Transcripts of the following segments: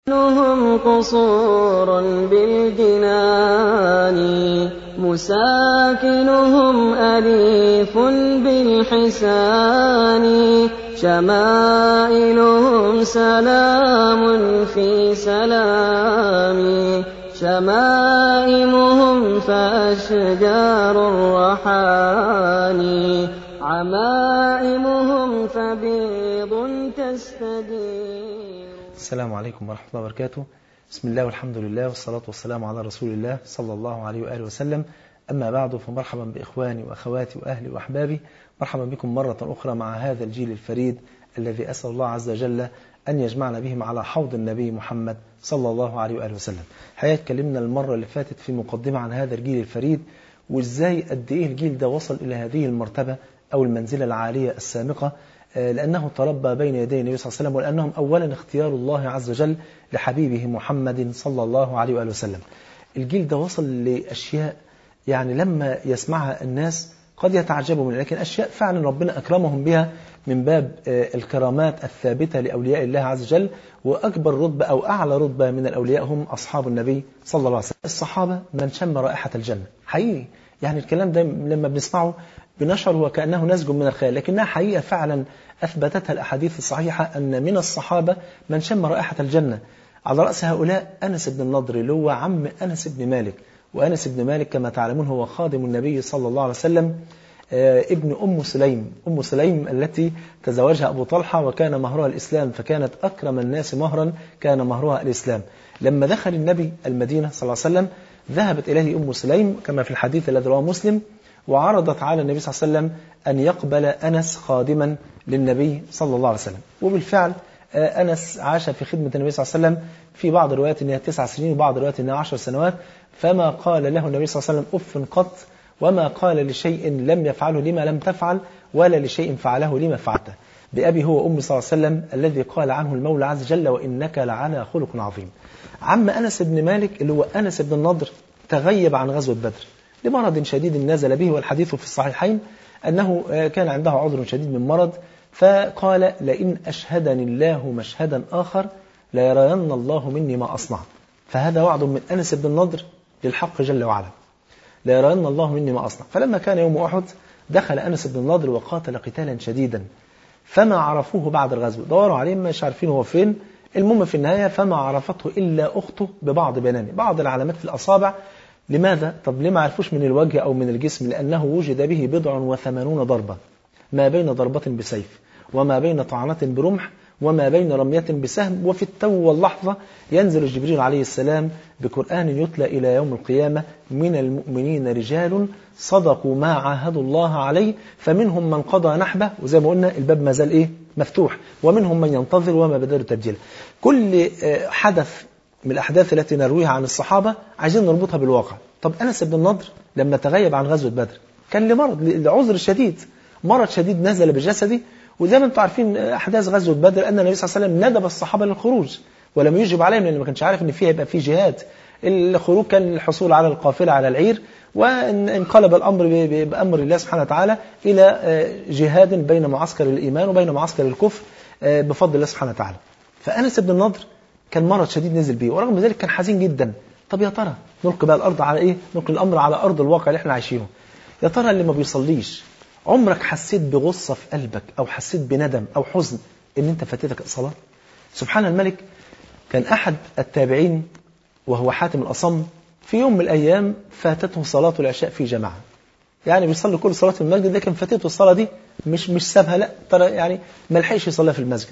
مساكنهم قصور بالجنان مساكنهم أليف بالحسان شمائلهم سلام في سلام شمائمهم فأشجار الرحان عمائمهم فبيض تستدير السلام عليكم ورحمة الله وبركاته بسم الله والحمد لله والصلاة والسلام على رسول الله صلى الله عليه وآله وسلم أما بعد فمرحبا بإخواني وأخواتي وأهلي وأحبابي مرحبا بكم مرة أخرى مع هذا الجيل الفريد الذي أسأل الله عز وجل أن يجمعنا بهم على حوض النبي محمد صلى الله عليه وآله وسلم حقيقة اتكلمنا المرة اللي فاتت في مقدمة عن هذا الجيل الفريد وإزاي قد إيه الجيل ده وصل إلى هذه المرتبة أو المنزلة العالية السامقة لأنه تربى بين يدي النبي صلى الله عليه وسلم ولأنهم أولا اختيار الله عز وجل لحبيبه محمد صلى الله عليه وآله وسلم الجيل ده وصل لأشياء يعني لما يسمعها الناس قد يتعجبوا منها لكن أشياء فعلا ربنا أكرمهم بها من باب الكرامات الثابتة لأولياء الله عز وجل وأكبر رتبة أو أعلى رتبة من الأولياء هم أصحاب النبي صلى الله عليه وسلم الصحابة من شم رائحة الجنة حقيقي يعني الكلام ده لما بنسمعه بنشعر وكأنه نسج من الخيال لكنها حقيقة فعلا أثبتتها الأحاديث الصحيحة أن من الصحابة من شم رائحة الجنة على رأس هؤلاء أنس بن النضر اللي هو عم أنس بن مالك وأنس بن مالك كما تعلمون هو خادم النبي صلى الله عليه وسلم ابن أم سليم أم سليم التي تزوجها أبو طلحة وكان مهرها الإسلام فكانت أكرم الناس مهرا كان مهرها الإسلام لما دخل النبي المدينة صلى الله عليه وسلم ذهبت إليه أم سليم كما في الحديث الذي رواه مسلم وعرضت على النبي صلى الله عليه وسلم أن يقبل أنس خادما للنبي صلى الله عليه وسلم وبالفعل أنس عاش في خدمة النبي صلى الله عليه وسلم في بعض الروايات أنها تسع سنين وبعض الروايات أنها عشر سنوات فما قال له النبي صلى الله عليه وسلم أف قط وما قال لشيء لم يفعله لما لم تفعل ولا لشيء فعله لما فعلته بأبي هو أمي صلى الله عليه وسلم الذي قال عنه المولى عز وجل وإنك لعلى خلق عظيم عم أنس بن مالك اللي هو أنس بن النضر تغيب عن غزوة بدر لمرض شديد نزل به والحديث في الصحيحين أنه كان عنده عذر شديد من مرض فقال لئن أشهدني الله مشهدا آخر ليرين الله مني ما أصنع فهذا وعد من أنس بن النضر للحق جل وعلا ليرين الله مني ما أصنع فلما كان يوم أحد دخل أنس بن النضر وقاتل قتالا شديدا فما عرفوه بعد الغزو دوروا عليه مش عارفين هو فين المهم في النهاية فما عرفته إلا أخته ببعض بنانه بعض العلامات في الأصابع لماذا؟ طب ليه ما عرفوش من الوجه أو من الجسم لأنه وجد به بضع وثمانون ضربة ما بين ضربة بسيف وما بين طعنة برمح وما بين رمية بسهم وفي التو واللحظة ينزل جبريل عليه السلام بقرآن يتلى إلى يوم القيامة من المؤمنين رجال صدقوا ما عاهدوا الله عليه فمنهم من قضى نحبه وزي ما قلنا الباب ما زال إيه مفتوح ومنهم من ينتظر وما بدلوا تبديلا كل حدث من الأحداث التي نرويها عن الصحابة عايزين نربطها بالواقع طب أنس بن النضر لما تغيب عن غزوة بدر كان لمرض لعذر شديد مرض شديد نزل بجسده وزي ما انتم عارفين أحداث غزوة بدر أن النبي صلى الله عليه وسلم ندب الصحابة للخروج ولم يجب عليهم لأنه ما كانش عارف أن فيها يبقى فيه جهاد الخروج كان الحصول على القافلة على العير وانقلب الأمر بأمر الله سبحانه وتعالى إلى جهاد بين معسكر الإيمان وبين معسكر الكفر بفضل الله سبحانه وتعالى فأنس بن النضر كان مرض شديد نزل بيه ورغم ذلك كان حزين جدا طب يا ترى نلقي بقى الأرض على إيه نلقي الأمر على أرض الواقع اللي احنا عايشينه يا ترى اللي ما بيصليش عمرك حسيت بغصة في قلبك أو حسيت بندم أو حزن إن أنت فاتتك الصلاة سبحان الملك كان أحد التابعين وهو حاتم الأصم في يوم من الأيام فاتته صلاة العشاء في جماعة يعني بيصلي كل صلاة في المسجد لكن فاتته الصلاة دي مش مش سابها لا ترى يعني ما لحقش يصليها في المسجد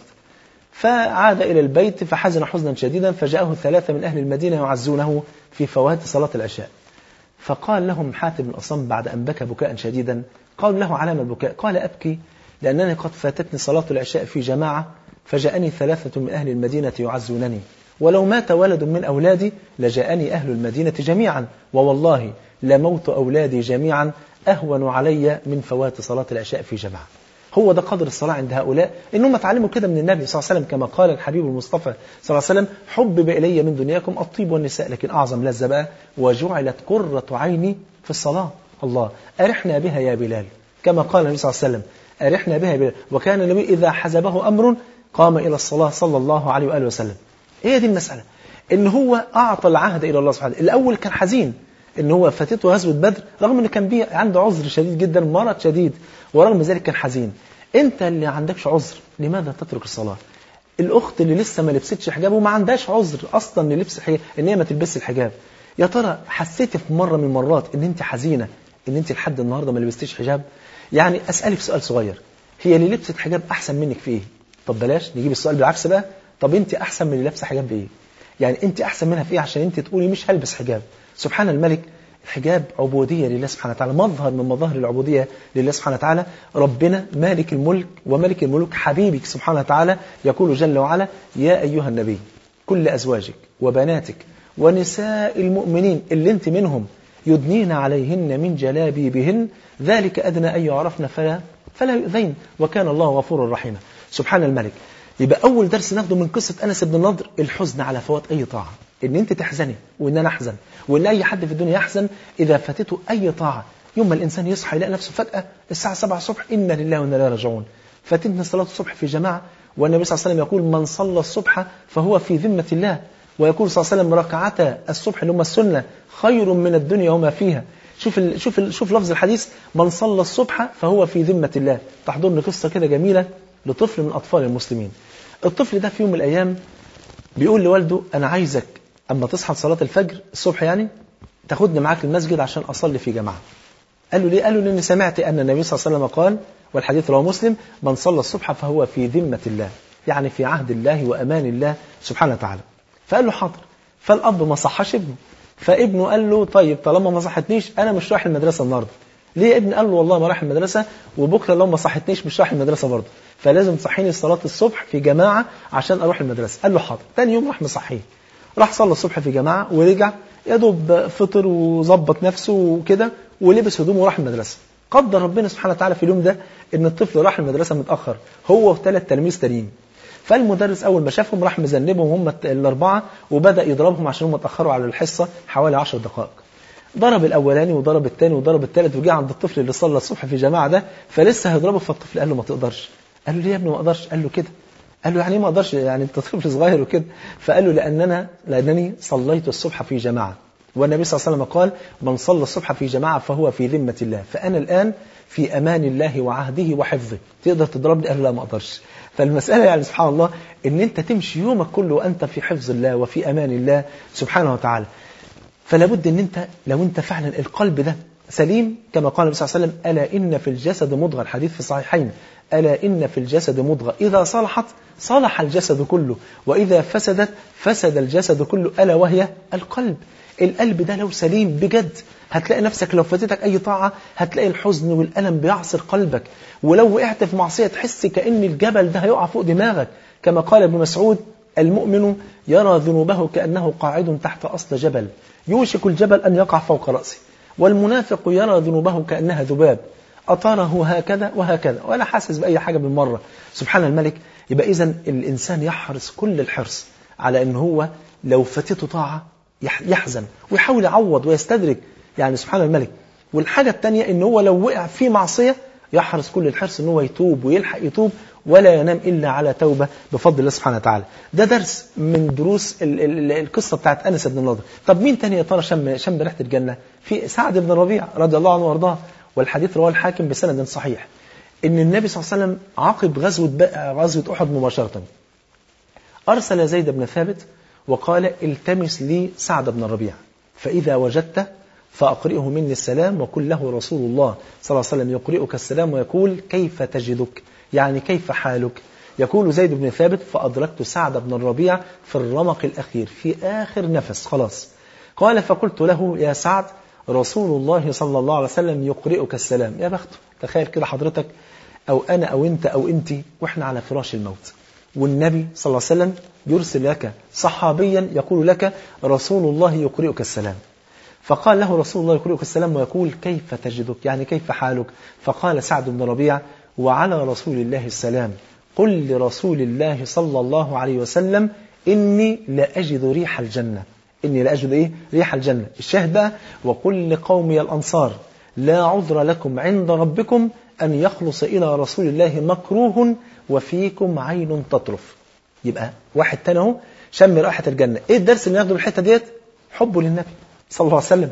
فعاد إلى البيت فحزن حزنا شديدا فجاءه ثلاثة من أهل المدينة يعزونه في فوات صلاة العشاء فقال لهم حاتم الأصم بعد أن بكى بكاء شديدا قال له علامة البكاء قال أبكي لأنني قد فاتتني صلاة العشاء في جماعة فجاءني ثلاثة من أهل المدينة يعزونني ولو مات ولد من أولادي لجاءني أهل المدينة جميعا ووالله لموت أولادي جميعا أهون علي من فوات صلاة العشاء في جماعة هو ده قدر الصلاة عند هؤلاء إنهم اتعلموا كده من النبي صلى الله عليه وسلم كما قال الحبيب المصطفى صلى الله عليه وسلم حبب إلي من دنياكم الطيب والنساء لكن أعظم لذة بقى وجعلت قرة عيني في الصلاة الله أرحنا بها يا بلال كما قال النبي صلى الله عليه وسلم أرحنا بها يا بلال وكان النبي إذا حزبه أمر قام إلى الصلاة صلى الله عليه وآله وسلم هي دي المسألة ان هو اعطى العهد الى الله سبحانه الاول كان حزين ان هو فاتته غزوة بدر رغم ان كان بيه عنده عذر شديد جدا مرض شديد ورغم ذلك كان حزين انت اللي عندكش عذر لماذا تترك الصلاة الاخت اللي لسه ما لبستش حجاب وما عندهاش عذر اصلا للبس الحجاب ان هي ما تلبسش الحجاب يا ترى حسيتي في مرة من المرات ان انت حزينة ان انت لحد النهاردة ما لبستيش حجاب يعني اسألك سؤال صغير هي اللي لبست حجاب احسن منك في ايه طب بلاش نجيب السؤال بالعكس بقى طب انت احسن من اللي لابسه حجاب بايه يعني انت احسن منها في ايه عشان انت تقولي مش هلبس حجاب سبحان الملك الحجاب عبودية لله سبحانه وتعالى مظهر من مظاهر العبودية لله سبحانه وتعالى ربنا مالك الملك وملك الملوك حبيبك سبحانه وتعالى يقول جل وعلا يا أيها النبي كل أزواجك وبناتك ونساء المؤمنين اللي انت منهم يدنين عليهن من جلابيبهن ذلك أدنى أن يعرفن فلا فلا يؤذين وكان الله غفورا رحيما سبحان الملك يبقى أول درس ناخده من قصة أنس بن النضر الحزن على فوات أي طاعة إن أنت تحزني وإن أنا أحزن وإن أي حد في الدنيا يحزن إذا فاتته أي طاعة يوم ما الإنسان يصحى يلاقي نفسه فجأة الساعة 7 الصبح إنا لله وإنا إليه راجعون فاتتنا صلاة الصبح في جماعة والنبي صلى الله عليه وسلم يقول من صلى الصبح فهو في ذمة الله ويقول صلى الله عليه وسلم ركعتا الصبح اللي هم السنة خير من الدنيا وما فيها شوف ال شوف ال شوف لفظ الحديث من صلى الصبح فهو في ذمة الله تحضرني قصة كده جميلة لطفل من أطفال المسلمين الطفل ده في يوم من الأيام بيقول لوالده أنا عايزك أما تصحى صلاة الفجر الصبح يعني تاخدني معاك المسجد عشان أصلي في جماعة قال له ليه؟ قال له لأني سمعت أن النبي صلى الله عليه وسلم قال والحديث رواه مسلم من صلى الصبح فهو في ذمة الله يعني في عهد الله وأمان الله سبحانه وتعالى فقال له حاضر فالأب ما صحش ابنه فابنه قال له طيب طالما ما صحتنيش أنا مش رايح المدرسة النهارده ليه يا ابني قال له والله ما رايح المدرسة وبكرة لو ما صحتنيش مش رايح المدرسة برضه فلازم تصحيني صلاة الصبح في جماعة عشان أروح المدرسة قال له حاضر تاني يوم راح مصحيه راح صلى الصبح في جماعة ورجع يا دوب فطر وظبط نفسه وكده ولبس هدومه وراح المدرسة قدر ربنا سبحانه وتعالى في اليوم ده ان الطفل راح المدرسة متأخر هو وثلاث تلاميذ تانيين فالمدرس أول ما شافهم راح مذنبهم هم الأربعة وبدأ يضربهم عشان هم اتأخروا على الحصة حوالي عشر دقائق ضرب الأولاني وضرب الثاني وضرب الثالث وجه عند الطفل اللي صلى الصبح في جماعة ده فلسه هيضربه فالطفل قال له ما تقدرش قال له ليه يا ابني ما اقدرش قال له كده قال له يعني ايه ما اقدرش يعني انت طفل صغير وكده فقال له لاننا لانني صليت الصبح في جماعه والنبي صلى الله عليه وسلم قال من صلى الصبح في جماعه فهو في ذمه الله فانا الان في امان الله وعهده وحفظه تقدر تضربني قال له لا ما اقدرش فالمساله يعني سبحان الله ان انت تمشي يومك كله وانت في حفظ الله وفي امان الله سبحانه وتعالى فلا بد ان انت لو انت فعلا القلب ده سليم كما قال النبي صلى الله عليه وسلم الا ان في الجسد مضغه الحديث في الصحيحين ألا إن في الجسد مضغة إذا صلحت صلح الجسد كله وإذا فسدت فسد الجسد كله ألا وهي القلب القلب ده لو سليم بجد هتلاقي نفسك لو فاتتك أي طاعة هتلاقي الحزن والألم بيعصر قلبك ولو وقعت في معصية تحس كأن الجبل ده هيقع فوق دماغك كما قال ابن مسعود المؤمن يرى ذنوبه كأنه قاعد تحت أصل جبل يوشك الجبل أن يقع فوق رأسه والمنافق يرى ذنوبه كأنها ذباب أطاره هكذا وهكذا ولا حاسس بأي حاجة بالمرة سبحان الملك يبقى إذا الإنسان يحرص كل الحرص على أن هو لو فاتته طاعة يحزن ويحاول يعوض ويستدرك يعني سبحان الملك والحاجة الثانية أن هو لو وقع في معصية يحرص كل الحرص أن هو يتوب ويلحق يتوب ولا ينام إلا على توبة بفضل الله سبحانه وتعالى ده درس من دروس ال ال القصة بتاعت أنس بن النضر طب مين تاني يا ترى شم, شم ريحة الجنة في سعد بن الربيع رضي الله عنه وارضاه والحديث رواه الحاكم بسند صحيح ان النبي صلى الله عليه وسلم عقب غزوة غزوة أحد مباشرة أرسل زيد بن ثابت وقال التمس لي سعد بن الربيع فإذا وجدته فأقرئه مني السلام وقل له رسول الله صلى الله عليه وسلم يقرئك السلام ويقول كيف تجدك يعني كيف حالك يقول زيد بن ثابت فأدركت سعد بن الربيع في الرمق الأخير في آخر نفس خلاص قال فقلت له يا سعد رسول الله صلى الله عليه وسلم يقرئك السلام يا بخته تخيل كده حضرتك أو أنا أو أنت أو أنت وإحنا على فراش الموت والنبي صلى الله عليه وسلم يرسل لك صحابيا يقول لك رسول الله يقرئك السلام فقال له رسول الله يقرئك السلام ويقول كيف تجدك يعني كيف حالك فقال سعد بن ربيع وعلى رسول الله السلام قل لرسول الله صلى الله عليه وسلم إني لأجد ريح الجنة إني لأجد إيه؟ ريح الجنة الشاهد بقى وقل لقومي الأنصار لا عذر لكم عند ربكم أن يخلص إلى رسول الله مكروه وفيكم عين تطرف يبقى واحد تاني اهو شم رائحة الجنة إيه الدرس اللي ناخده من الحتة ديت حبه للنبي صلى الله عليه وسلم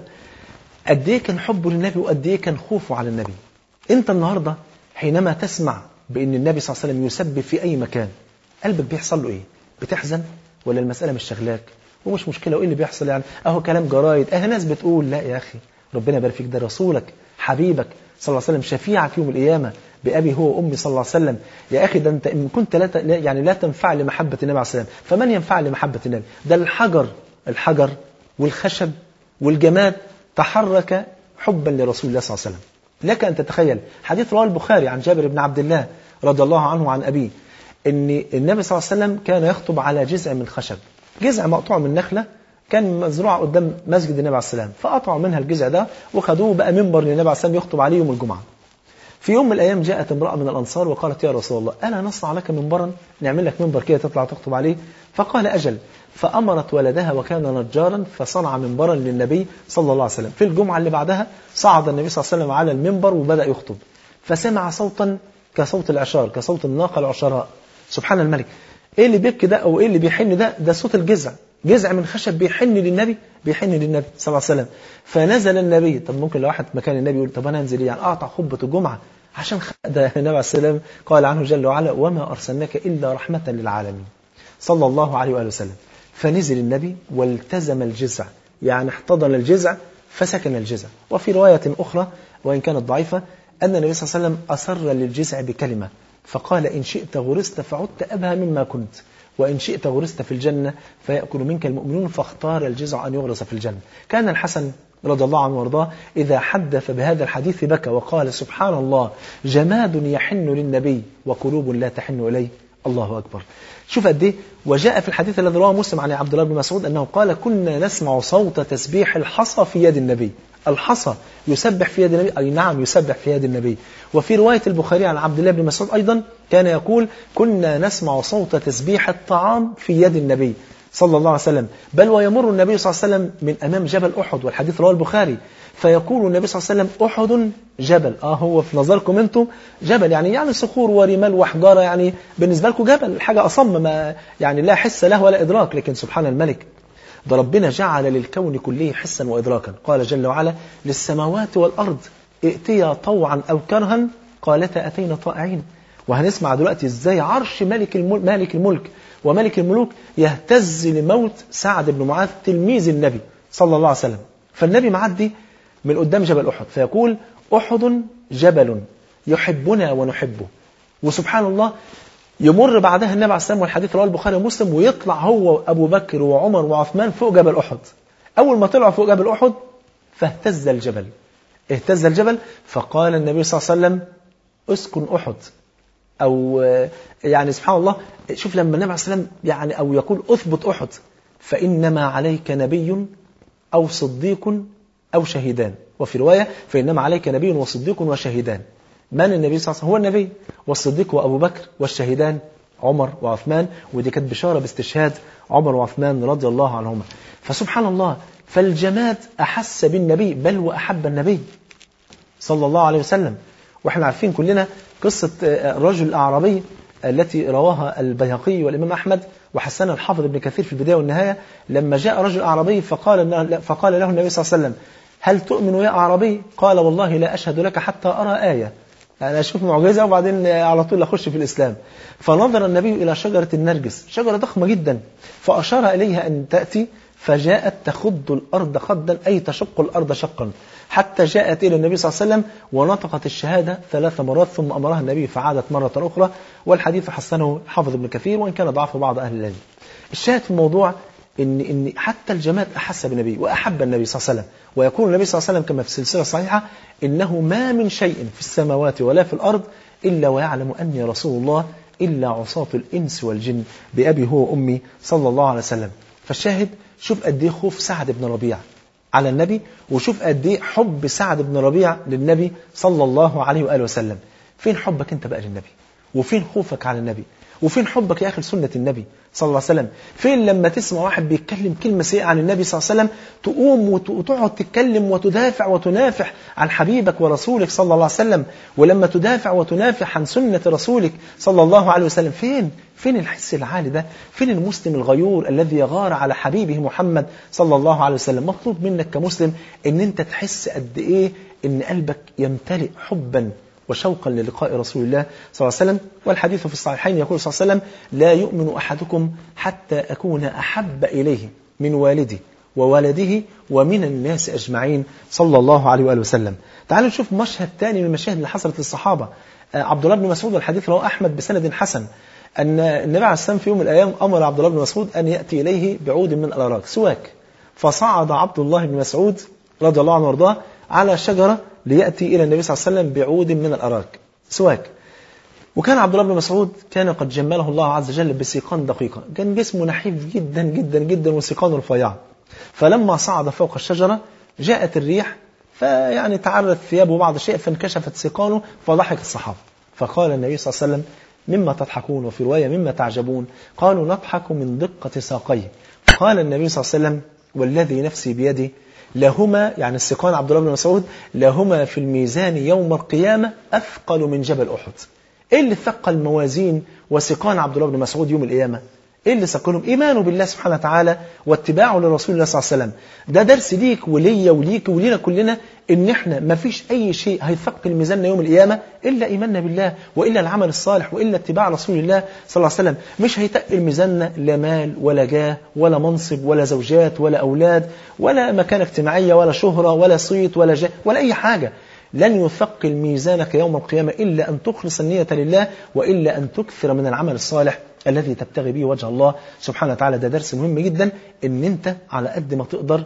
قد إيه كان حبه للنبي وقد إيه كان خوفه على النبي أنت النهاردة حينما تسمع بأن النبي صلى الله عليه وسلم يسبب في أي مكان قلبك بيحصل له إيه بتحزن ولا المسألة مش شغلاك ومش مشكلة وإيه اللي بيحصل يعني أهو كلام جرايد أهو ناس بتقول لا يا أخي ربنا يبارك فيك ده رسولك حبيبك صلى الله عليه وسلم شفيعك يوم القيامة بأبي هو وأمي صلى الله عليه وسلم يا أخي ده أنت إن كنت لا ت... يعني لا تنفع لمحبة النبي عليه السلام فمن ينفع لمحبة النبي ده الحجر الحجر والخشب والجماد تحرك حبا لرسول الله صلى الله عليه وسلم لك أن تتخيل حديث رواه البخاري عن جابر بن عبد الله رضي الله عنه وعن أبيه أن النبي صلى الله عليه وسلم كان يخطب على جزء من خشب جزء مقطوع من نخلة كان مزروع قدام مسجد النبي عليه السلام فقطعوا منها الجزء ده وخدوه بقى منبر للنبي عليه السلام يخطب عليه يوم الجمعة في يوم من الأيام جاءت امرأة من الأنصار وقالت يا رسول الله ألا نصنع لك منبرا نعمل لك منبر كده تطلع تخطب عليه فقال أجل فأمرت ولدها وكان نجارا فصنع منبرا للنبي صلى الله عليه وسلم في الجمعة اللي بعدها صعد النبي صلى الله عليه وسلم على المنبر وبدأ يخطب فسمع صوتا كصوت العشار كصوت الناقة العشراء سبحان الملك ايه اللي بيبكي ده او ايه اللي بيحن ده ده صوت الجزع جزع من خشب بيحن للنبي بيحن للنبي صلى الله عليه وسلم فنزل النبي طب ممكن لو واحد مكان النبي يقول طب انا انزل يعني اقطع خطبه الجمعه عشان ده النبي عليه السلام قال عنه جل وعلا وما ارسلناك الا رحمه للعالمين صلى الله عليه واله وسلم فنزل النبي والتزم الجزع يعني احتضن الجزع فسكن الجزع وفي روايه اخرى وان كانت ضعيفه ان النبي صلى الله عليه وسلم اصر للجزع بكلمه فقال إن شئت غرست فعدت أبهى مما كنت وإن شئت غرست في الجنة فيأكل منك المؤمنون فاختار الجزع أن يغرس في الجنة كان الحسن رضي الله عنه وارضاه إذا حدث بهذا الحديث بكى وقال سبحان الله جماد يحن للنبي وقلوب لا تحن إليه الله أكبر شوف قد ايه وجاء في الحديث الذي رواه مسلم عن عبد الله بن مسعود أنه قال كنا نسمع صوت تسبيح الحصى في يد النبي الحصى يسبح في يد النبي أي نعم يسبح في يد النبي وفي رواية البخاري عن عبد الله بن مسعود أيضا كان يقول كنا نسمع صوت تسبيح الطعام في يد النبي صلى الله عليه وسلم بل ويمر النبي صلى الله عليه وسلم من أمام جبل أحد والحديث رواه البخاري فيقول النبي صلى الله عليه وسلم أحد جبل آه هو في نظركم أنتم جبل يعني يعني صخور ورمال وحجارة يعني بالنسبة لكم جبل حاجة أصم ما يعني لا حس له ولا إدراك لكن سبحان الملك ده ربنا جعل للكون كله حسا وإدراكا قال جل وعلا للسماوات والأرض ائتيا طوعا أو كرها قالتا أتينا طائعين وهنسمع دلوقتي ازاي عرش ملك الملك, مالك الملك وملك الملوك يهتز لموت سعد بن معاذ تلميذ النبي صلى الله عليه وسلم فالنبي معدي من قدام جبل أحد فيقول أحد جبل يحبنا ونحبه وسبحان الله يمر بعدها النبي عليه السلام والحديث رواه البخاري ومسلم ويطلع هو أبو بكر وعمر وعثمان فوق جبل أحد أول ما طلعوا فوق جبل أحد فاهتز الجبل اهتز الجبل فقال النبي صلى الله عليه وسلم اسكن أحد أو يعني سبحان الله شوف لما النبي عليه السلام يعني أو يقول أثبت أحد فإنما عليك نبي أو صديق أو شهيدان وفي رواية فإنما عليك نبي وصديق وشهيدان من النبي صلى الله عليه وسلم هو النبي والصديق وأبو بكر والشهيدان عمر وعثمان ودي كانت بشارة باستشهاد عمر وعثمان رضي الله عنهما فسبحان الله فالجماد أحس بالنبي بل وأحب النبي صلى الله عليه وسلم واحنا عارفين كلنا قصة الرجل الأعرابي التي رواها البيهقي والإمام أحمد وحسنها الحافظ ابن كثير في البداية والنهاية لما جاء رجل أعرابي فقال, فقال له النبي صلى الله عليه وسلم هل تؤمن يا أعرابي قال والله لا أشهد لك حتى أرى آية أنا أشوف معجزة وبعدين على طول أخش في الإسلام فنظر النبي إلى شجرة النرجس شجرة ضخمة جدا فأشار إليها أن تأتي فجاءت تخض الأرض خضا أي تشق الأرض شقا حتى جاءت إلى النبي صلى الله عليه وسلم ونطقت الشهادة ثلاث مرات ثم أمرها النبي فعادت مرة أخرى والحديث حسنه حافظ ابن كثير وإن كان ضعف بعض أهل العلم الشاهد في الموضوع إن, إن حتى الجماد أحس بالنبي وأحب النبي صلى الله عليه وسلم ويقول النبي صلى الله عليه وسلم كما في السلسلة الصحيحة إنه ما من شيء في السماوات ولا في الأرض إلا ويعلم أني رسول الله إلا عصاة الإنس والجن بأبي هو وأمي صلى الله عليه وسلم فالشاهد شوف قد ايه خوف سعد بن ربيع على النبي وشوف قد ايه حب سعد بن ربيع للنبي صلى الله عليه وآله وسلم فين حبك انت بقى للنبي وفين خوفك على النبي وفين حبك يا أخي لسنة النبي صلى الله عليه وسلم فين لما تسمع واحد بيتكلم كلمة سيئة عن النبي صلى الله عليه وسلم تقوم وتقعد تتكلم وتدافع وتنافح عن حبيبك ورسولك صلى الله عليه وسلم ولما تدافع وتنافح عن سنة رسولك صلى الله عليه وسلم فين فين الحس العالي ده فين المسلم الغيور الذي يغار على حبيبه محمد صلى الله عليه وسلم مطلوب منك كمسلم ان انت تحس قد ايه ان قلبك يمتلئ حبا وشوقا للقاء رسول الله صلى الله عليه وسلم والحديث في الصحيحين يقول صلى الله عليه وسلم لا يؤمن أحدكم حتى أكون أحب إليه من والدي وولده ومن الناس أجمعين صلى الله عليه وآله وسلم تعالوا نشوف مشهد تاني من المشاهد اللي حصلت للصحابة عبد الله بن مسعود والحديث رواه أحمد بسند حسن أن النبي عليه السلام في يوم من الأيام أمر عبد الله بن مسعود أن يأتي إليه بعود من الأراك سواك فصعد عبد الله بن مسعود رضي الله عنه وارضاه على شجرة ليأتي إلى النبي صلى الله عليه وسلم بعود من الأراك سواك وكان عبد الله بن مسعود كان قد جمله الله عز وجل بسيقان دقيقة كان جسمه نحيف جدا جدا جدا وسيقانه رفيعة فلما صعد فوق الشجرة جاءت الريح فيعني تعرت ثيابه بعض الشيء فانكشفت سيقانه فضحك الصحابة فقال النبي صلى الله عليه وسلم مما تضحكون وفي رواية مما تعجبون قالوا نضحك من دقة ساقيه قال النبي صلى الله عليه وسلم والذي نفسي بيده لهما يعني السقان عبد الله بن مسعود لهما في الميزان يوم القيامة أثقل من جبل أحد إيه اللي ثقل موازين وسقان عبد الله بن مسعود يوم القيامة إيه اللي ثقلهم إيمانه بالله سبحانه وتعالى واتباعه لرسول الله صلى الله عليه وسلم ده درس ليك وليا وليك ولينا كلنا إن إحنا ما فيش أي شيء هيثقل ميزاننا يوم القيامة إلا إيماننا بالله وإلا العمل الصالح وإلا اتباع رسول الله صلى الله عليه وسلم مش هيتقل ميزاننا لا مال ولا جاه ولا منصب ولا زوجات ولا أولاد ولا مكانة اجتماعية ولا شهرة ولا صيت ولا جاه ولا أي حاجة لن يثقل ميزانك يوم القيامة إلا أن تخلص النية لله وإلا أن تكثر من العمل الصالح الذي تبتغي به وجه الله سبحانه وتعالى ده درس مهم جدا ان انت على قد ما تقدر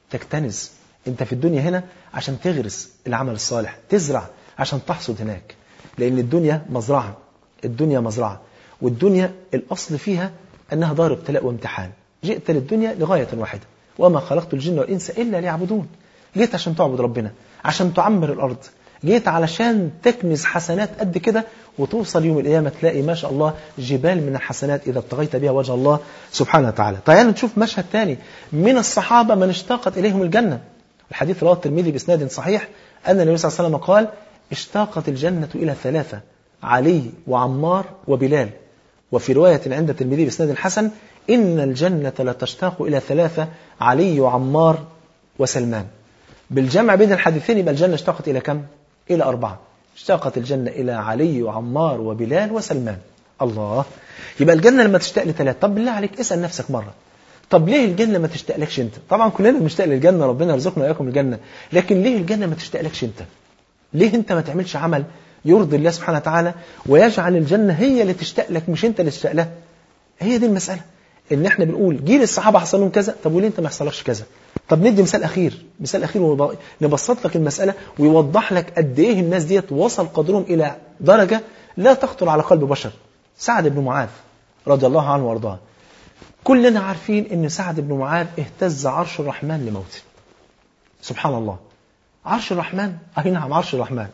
تكتنز انت في الدنيا هنا عشان تغرس العمل الصالح تزرع عشان تحصد هناك لان الدنيا مزرعة الدنيا مزرعة والدنيا الاصل فيها انها دار ابتلاء وامتحان جئت للدنيا لغاية واحدة وما خلقت الجن والانس الا ليعبدون جيت عشان تعبد ربنا عشان تعمر الارض جيت علشان تكنز حسنات قد كده وتوصل يوم القيامة تلاقي ما شاء الله جبال من الحسنات إذا ابتغيت بها وجه الله سبحانه وتعالى تعالوا نشوف مشهد ثاني من الصحابة من اشتاقت إليهم الجنة الحديث رواه الترمذي بإسناد صحيح أن النبي صلى الله عليه وسلم قال اشتاقت الجنة إلى ثلاثة علي وعمار وبلال وفي رواية عند الترمذي بإسناد حسن إن الجنة لتشتاق إلى ثلاثة علي وعمار وسلمان بالجمع بين الحديثين يبقى الجنة اشتاقت إلى كم؟ إلى أربعة اشتاقت الجنة إلى علي وعمار وبلال وسلمان الله يبقى الجنة لما تشتاق لثلاثة طب بالله عليك اسأل نفسك مرة طب ليه الجنة ما تشتاقلكش أنت طبعا كلنا بنشتاق للجنة ربنا يرزقنا وإياكم الجنة لكن ليه الجنة ما تشتاقلكش أنت ليه أنت ما تعملش عمل يرضي الله سبحانه وتعالى ويجعل الجنة هي اللي تشتاق لك مش أنت اللي تشتاق لها هي دي المسألة ان احنا بنقول جيل الصحابة حصل لهم كذا طب وليه انت ما يحصلكش كذا طب ندي مثال اخير مثال اخير نبسط لك المسألة ويوضح لك قد ايه الناس ديت وصل قدرهم الى درجة لا تخطر على قلب بشر سعد بن معاذ رضي الله عنه وارضاه كلنا عارفين ان سعد بن معاذ اهتز عرش الرحمن لموته سبحان الله عرش الرحمن اي نعم عرش الرحمن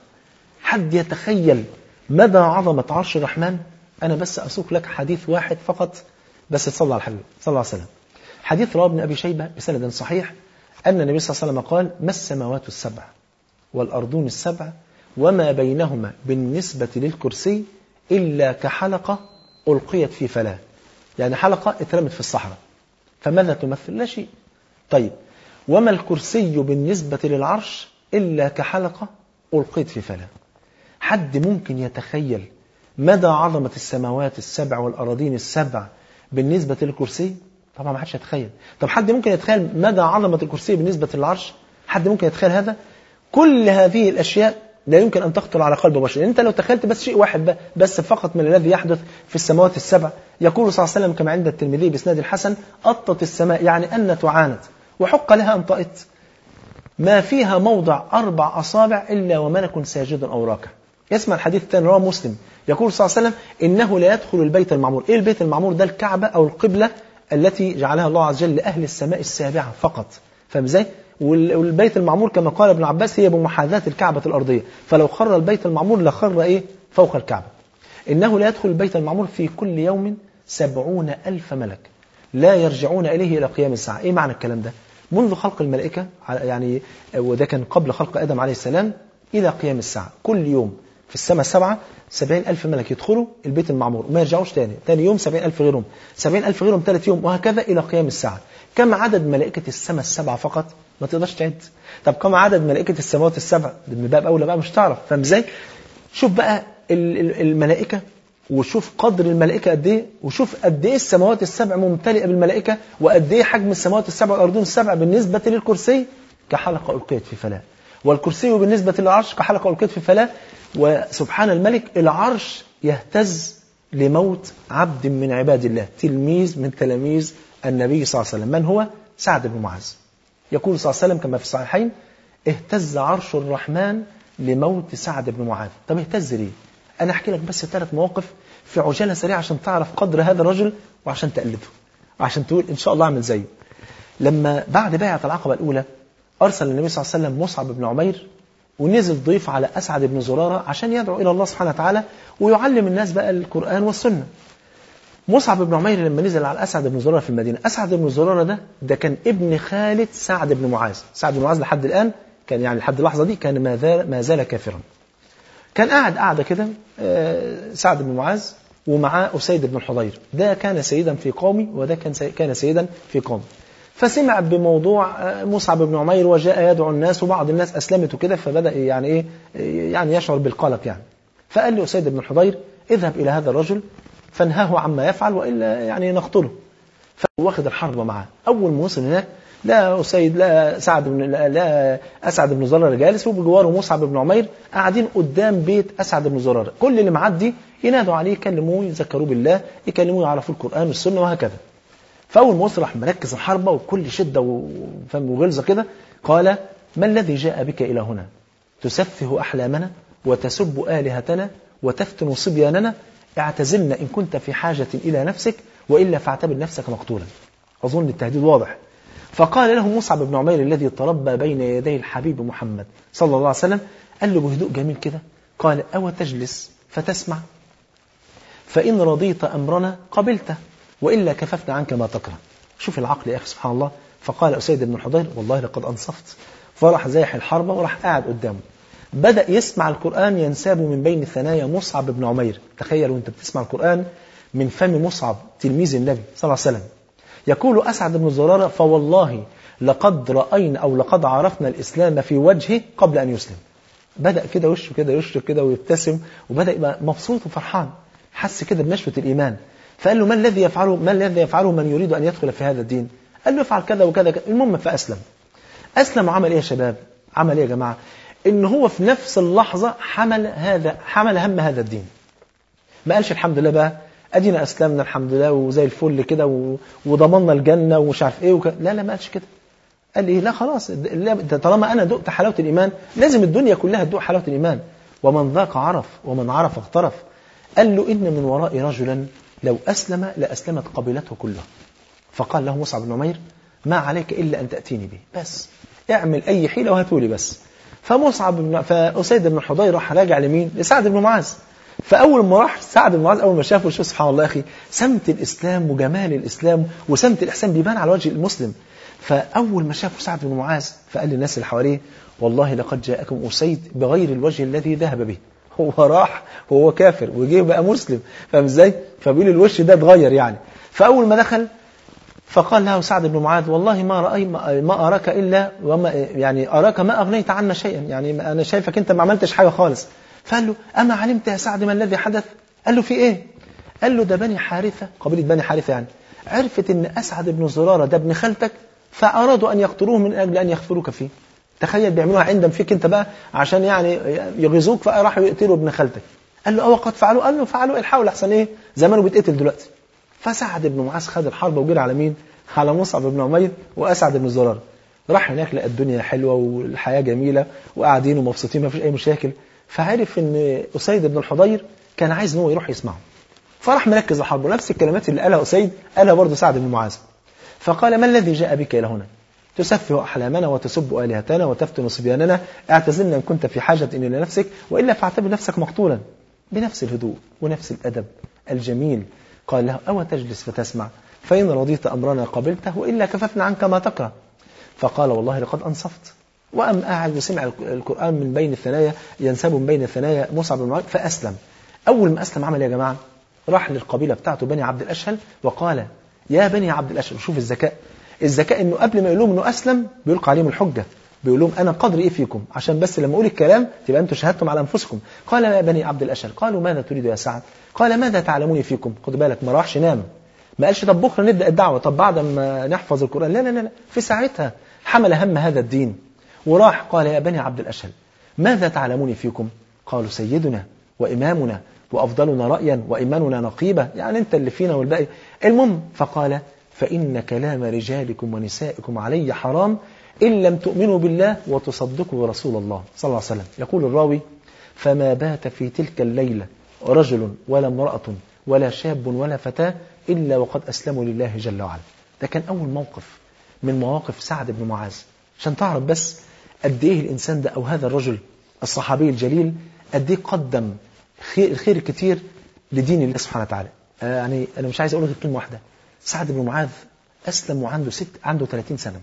حد يتخيل مدى عظمة عرش الرحمن انا بس اسوق لك حديث واحد فقط بس تصلى على الحبيب صلى الله عليه وسلم حديث رواه ابن أبي شيبة بسند صحيح أن النبي صلى الله عليه وسلم قال ما السماوات السبع والأرضون السبع وما بينهما بالنسبة للكرسي إلا كحلقة ألقيت في فلاة يعني حلقة اترمت في الصحراء فماذا تمثل لا شيء طيب وما الكرسي بالنسبة للعرش إلا كحلقة ألقيت في فلاة حد ممكن يتخيل مدى عظمة السماوات السبع والأراضين السبع بالنسبة للكرسي طبعا ما حدش يتخيل طب حد ممكن يتخيل مدى عظمة الكرسي بالنسبة للعرش حد ممكن يتخيل هذا كل هذه الأشياء لا يمكن أن تخطر على قلب بشر أنت لو تخيلت بس شيء واحد بس فقط من الذي يحدث في السماوات السبع يقول صلى الله عليه وسلم كما عند الترمذي بإسناد الحسن أطت السماء يعني أن تعاند وحق لها أن طئت ما فيها موضع أربع أصابع إلا وملك ساجد أو راكع يسمع الحديث الثاني رواه مسلم يقول صلى الله عليه وسلم إنه لا يدخل البيت المعمور إيه البيت المعمور ده الكعبة أو القبلة التي جعلها الله عز وجل لأهل السماء السابعة فقط فاهم ازاي؟ والبيت المعمور كما قال ابن عباس هي بمحاذاة الكعبة الأرضية فلو خر البيت المعمور لخر إيه فوق الكعبة إنه لا يدخل البيت المعمور في كل يوم سبعون ألف ملك لا يرجعون إليه إلى قيام الساعة إيه معنى الكلام ده منذ خلق الملائكة يعني وده كان قبل خلق آدم عليه السلام إلى قيام الساعة كل يوم في السماء السبعة سبعين ألف ملك يدخلوا البيت المعمور وما يرجعوش تاني تاني يوم سبعين ألف غيرهم سبعين ألف غيرهم ثالث يوم وهكذا إلى قيام الساعة كم عدد ملائكة السماء السبعة فقط ما تقدرش تعد طب كم عدد ملائكة السماوات السبع ده من باب أولى بقى مش تعرف فاهم ازاي شوف بقى الملائكة وشوف قدر الملائكة قد ايه وشوف قد ايه السماوات السبع ممتلئة بالملائكة وقد ايه حجم السماوات السبع والأرضون السبع بالنسبة للكرسي كحلقة ألقيت في فلاة والكرسي بالنسبة للعرش كحلقة ألقيت في فلاة وسبحان الملك العرش يهتز لموت عبد من عباد الله تلميذ من تلاميذ النبي صلى الله عليه وسلم من هو؟ سعد بن معاذ يقول صلى الله عليه وسلم كما في الصحيحين اهتز عرش الرحمن لموت سعد بن معاذ طب اهتز ليه؟ أنا أحكي لك بس ثلاث مواقف في عجالة سريعة عشان تعرف قدر هذا الرجل وعشان تقلده وعشان تقول إن شاء الله أعمل زيه لما بعد بيعة العقبة الأولى أرسل النبي صلى الله عليه وسلم مصعب بن عمير ونزل ضيف على أسعد بن زرارة عشان يدعو إلى الله سبحانه وتعالى ويعلم الناس بقى القرآن والسنة مصعب بن عمير لما نزل على أسعد بن زرارة في المدينة أسعد بن زرارة ده ده كان ابن خالد سعد بن معاذ سعد بن معاذ لحد الآن كان يعني لحد اللحظة دي كان ما زال, ما زال كافرا كان قاعد قاعدة كده سعد بن معاذ ومعاه أسيد بن الحضير ده كان سيدا في قومي وده كان كان سيدا في قومي فسمع بموضوع مصعب بن عمير وجاء يدعو الناس وبعض الناس أسلمت وكده فبدأ يعني إيه يعني يشعر بالقلق يعني فقال لي أسيد بن الحضير اذهب إلى هذا الرجل فانهاه عما يفعل وإلا يعني نقتله فواخد الحرب معاه أول ما وصل هناك لا أسيد لا سعد بن لا, لا أسعد بن زرارة جالس وبجواره مصعب بن عمير قاعدين قدام بيت أسعد بن زرارة كل اللي معدي ينادوا عليه يكلموه يذكروه بالله يكلموه يعرفوا القرآن والسنة وهكذا فأول ما وصل راح مركز الحربة وكل شدة وغلظة كده قال ما الذي جاء بك إلى هنا تسفه أحلامنا وتسب آلهتنا وتفتن صبياننا اعتزلنا إن كنت في حاجة إلى نفسك وإلا فاعتبر نفسك مقتولا أظن التهديد واضح فقال له مصعب بن عمير الذي تربى بين يدي الحبيب محمد صلى الله عليه وسلم قال له بهدوء جميل كده قال أو تجلس فتسمع فإن رضيت أمرنا قبلته وإلا كففنا عنك ما تكره شوف العقل يا أخي سبحان الله فقال أسيد بن الحضير والله لقد أنصفت فراح زايح الحربة وراح قاعد قدامه بدأ يسمع القرآن ينساب من بين ثنايا مصعب بن عمير تخيل وانت بتسمع القرآن من فم مصعب تلميذ النبي صلى الله عليه وسلم يقول أسعد بن زرارة فوالله لقد رأينا أو لقد عرفنا الإسلام في وجهه قبل أن يسلم بدأ كده وشه كده يشرق كده ويبتسم وبدأ يبقى مبسوط وفرحان حس كده بنشوة الإيمان فقال له ما الذي يفعله ما الذي يفعله من يريد أن يدخل في هذا الدين قال له افعل كذا وكذا كذا. المهم فأسلم أسلم وعمل إيه يا شباب عمل إيه يا جماعة إن هو في نفس اللحظة حمل هذا حمل هم هذا الدين ما قالش الحمد لله بقى ادينا اسلمنا الحمد لله وزي الفل كده و... وضمننا الجنه ومش عارف ايه وك... لا لا ما قالش كده قال ايه لا خلاص طالما انا دقت حلاوه الايمان لازم الدنيا كلها تدوق حلاوه الايمان ومن ذاق عرف ومن عرف اغترف قال له ان من ورائي رجلا لو اسلم لاسلمت قبيلته كلها فقال له مصعب بن عمير ما عليك الا ان تاتيني به بس اعمل اي حيله وهاتولي بس فمصعب بن فاسيد بن حضير راح راجع لمين لسعد بن معاذ فأول ما راح سعد بن معاذ أول ما شافه شوف سبحان الله أخي سمت الإسلام وجمال الإسلام وسمت الإحسان بيبان على وجه المسلم فأول ما شافه سعد بن معاذ فقال للناس اللي حواليه والله لقد جاءكم أسيد بغير الوجه الذي ذهب به هو راح وهو كافر وجه بقى مسلم فاهم ازاي؟ فبيقول الوش ده اتغير يعني فأول ما دخل فقال له سعد بن معاذ والله ما رأي ما أراك إلا وما يعني أراك ما أغنيت عنا شيئا يعني أنا شايفك أنت ما عملتش حاجة خالص فقال له أما علمت يا سعد ما الذي حدث قال له في إيه قال له ده بني حارثة قبيلة بني حارثة يعني عرفت أن أسعد بن زرارة ده ابن خالتك فأرادوا أن يقتلوه من أجل أن يغفروك فيه تخيل بيعملوها عندم فيك أنت بقى عشان يعني يغيظوك فراحوا يقتلوا ابن خالتك قال له أو قد فعلوا قال له فعلوا الحاول أحسن إيه زمانه بيتقتل دلوقتي فسعد بن معاذ خد الحرب وجري على مين على مصعب بن عمير وأسعد بن زرارة راح هناك لقى الدنيا حلوة والحياة جميلة وقاعدين ومبسوطين ما فيش أي مشاكل فعرف ان أسيد بن الحضير كان عايز ان هو يروح يسمعه فراح مركز الحرب ونفس الكلمات اللي قالها أسيد قالها برضه سعد بن معاذ فقال ما الذي جاء بك إلى هنا تسفه أحلامنا وتسب آلهتنا وتفتن صبياننا اعتزلنا إن كنت في حاجة إلى نفسك وإلا فاعتبر نفسك مقتولا بنفس الهدوء ونفس الأدب الجميل قال له أو تجلس فتسمع فإن رضيت أمرنا قبلته وإلا كففنا عنك ما تكره فقال والله لقد أنصفت وأم قاعد وسمع القرآن من بين الثنايا ينسب من بين الثنايا مصعب بن عمير فأسلم أول ما أسلم عمل يا جماعة راح للقبيلة بتاعته بني عبد الأشهل وقال يا بني عبد الأشهل شوف الذكاء الذكاء انه قبل ما يقول لهم انه اسلم بيلقى عليهم الحجه بيقول لهم انا قدر ايه فيكم عشان بس لما اقول الكلام تبقى انتم شهدتم على انفسكم قال يا بني عبد الاشهل قالوا ماذا تريد يا سعد قال ماذا تعلمون فيكم خد بالك ما راحش نام ما قالش طب بكره نبدا الدعوه طب بعد ما نحفظ القران لا لا لا في ساعتها حمل هم هذا الدين وراح قال يا بني عبد الاشهل ماذا تعلمون فيكم قالوا سيدنا وامامنا وافضلنا رايا وايماننا نقيبه يعني انت اللي فينا والباقي المهم فقال فإن كلام رجالكم ونسائكم علي حرام إن لم تؤمنوا بالله وتصدقوا رسول الله صلى الله عليه وسلم يقول الراوي فما بات في تلك الليلة رجل ولا امرأة ولا شاب ولا فتاة إلا وقد أسلموا لله جل وعلا ده كان أول موقف من مواقف سعد بن معاذ عشان تعرف بس قد إيه الإنسان ده أو هذا الرجل الصحابي الجليل قد إيه قدم خير الخير الكتير لدين الله سبحانه وتعالى يعني أنا مش عايز أقول غير كلمة واحدة سعد بن معاذ أسلم وعنده ست عنده 30 سنة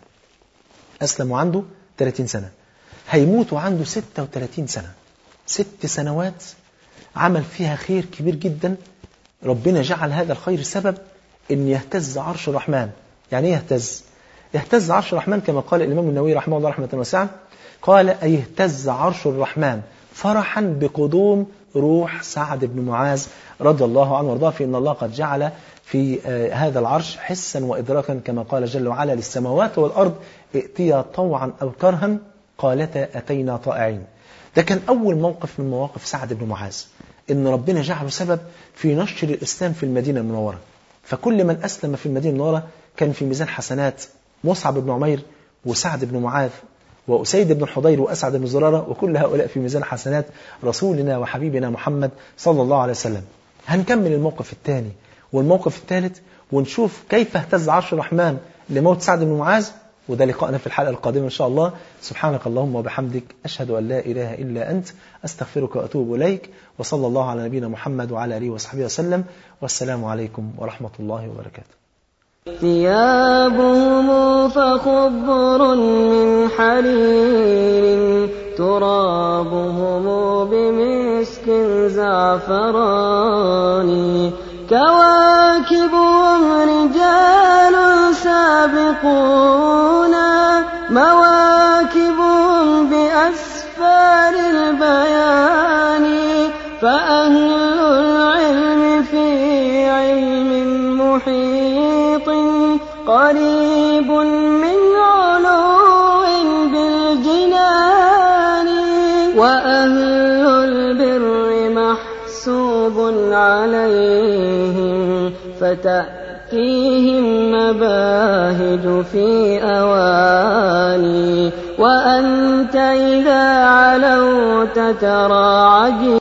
أسلم وعنده 30 سنة هيموت وعنده 36 سنة ست سنوات عمل فيها خير كبير جدا ربنا جعل هذا الخير سبب أن يهتز عرش الرحمن يعني ايه يهتز يهتز عرش الرحمن كما قال الإمام النووي رحمه الله رحمة واسعة قال أي اهتز عرش الرحمن فرحا بقدوم روح سعد بن معاذ رضي الله عنه وارضاه في ان الله قد جعل في هذا العرش حسا وإدراكا كما قال جل وعلا للسماوات والأرض ائتيا طوعا أو كرها قالتا أتينا طائعين ده كان أول موقف من مواقف سعد بن معاذ إن ربنا جعله سبب في نشر الإسلام في المدينة المنورة فكل من أسلم في المدينة المنورة كان في ميزان حسنات مصعب بن عمير وسعد بن معاذ وأسيد بن حضير وأسعد بن زرارة وكل هؤلاء في ميزان حسنات رسولنا وحبيبنا محمد صلى الله عليه وسلم هنكمل الموقف الثاني والموقف الثالث ونشوف كيف اهتز عرش الرحمن لموت سعد بن معاذ وده لقاءنا في الحلقة القادمة إن شاء الله سبحانك اللهم وبحمدك أشهد أن لا إله إلا أنت أستغفرك وأتوب إليك وصلى الله على نبينا محمد وعلى آله وصحبه وسلم والسلام عليكم ورحمة الله وبركاته ثيابهم فخضر من حرير ترابهم بمسك زعفراني كواكبهم رجال سابقون مواكبهم بأسفار البيان فأهل العلم في علم محيط قريب من علو بالجنان وأهل البر محسوب عليهم فتأتيهم مباهج في أواني وأنت إذا علوت ترى عجيب